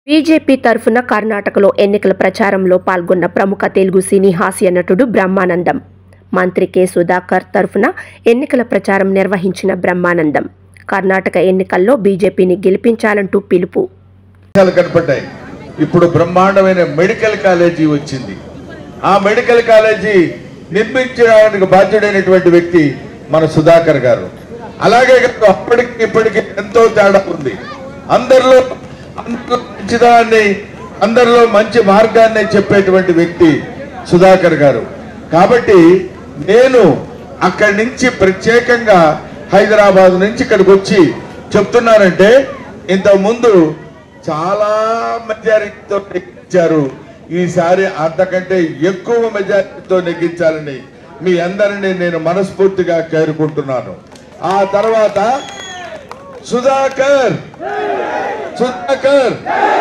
BJP తరఫున కర్ణాటకలో ఎన్నికల ప్రచారంలో పాల్గొన్న ప్రముఖ తెలుగు సినీ హాస్య నటుడు బ్రహ్మానందం మంత్రి కె సుధాకర్ తరఫున ఎన్నికల ప్రచారం నిర్వహించిన బ్రహ్మానందం కర్ణాటక ఎన్నికల్లో బీజేపీని గెలిపించాలంటూ పిలుపు అవకాశాలు కనపడ్డాయి ఇప్పుడు బ్రహ్మాండమైన మెడికల్ కాలేజీ వచ్చింది ఆ మెడికల్ కాలేజీ నిర్మించడానికి బాధ్యుడైనటువంటి వ్యక్తి మన సుధాకర్ గారు అలాగే కాదు, అప్పటికి ఇప్పటికి ఎంతో తేడా ఉంది అందరిలో అందరిలో మంచిదాన్ని అందరిలో మంచి మార్గాన్ని చెప్పేటువంటి వ్యక్తి సుధాకర్ గారు కాబట్టి నేను అక్కడి నుంచి ప్రత్యేకంగా హైదరాబాద్ నుంచి ఇక్కడికి వచ్చి చెప్తున్నానంటే ఇంతకు ముందు చాలా మెజారిటీతో నెగ్గించారు ఈసారి అంతకంటే ఎక్కువ మెజారిటీతో నెగ్గించాలని మీ అందరినీ నేను మనస్ఫూర్తిగా కోరుకుంటున్నాను ఆ తర్వాత సుధాకర్ సుధాకర్